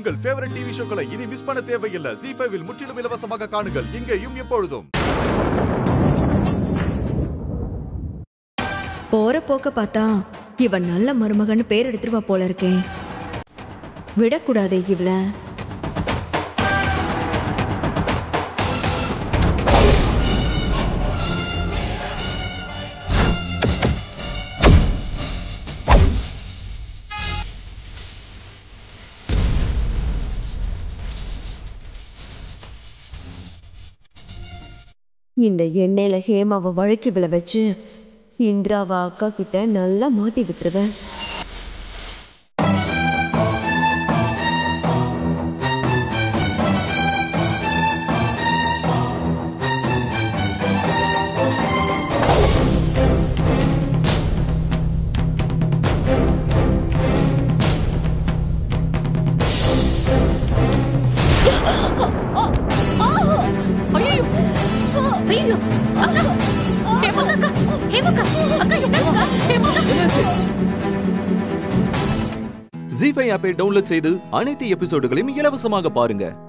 உங்கள் favourite TV ஷோக்களை இனி miss பண்ண தேவையில்லை ஜி ஃபைவில் முற்றிலும் இலவசமாக காணுங்கள் இங்கேயும் எப்பொழுதும் போற போக்க பார்த்தா இவன் நல்ல மருமகன்னு பேர் எடுத்துருவா போல இருக்கே விடக்கூடாதே இவள இந்த எண்ணெயில ஹேமாவை வழுக்கி விழ வச்சு இந்திராவா அக்கா கிட்ட நல்லா மாட்டி விட்டுருவேன் ஐயோ ஐயோ அக்கா ஹேமக்கா அக்கா ஹேமக்கா அக்கா என்னாச்சுக்கா ஹேமக்கா ஜி ஃபைவ் ஆப்பை டவுன்லோட் செய்து அனைத்து எபிசோடுகளையும் இலவசமாக பாருங்க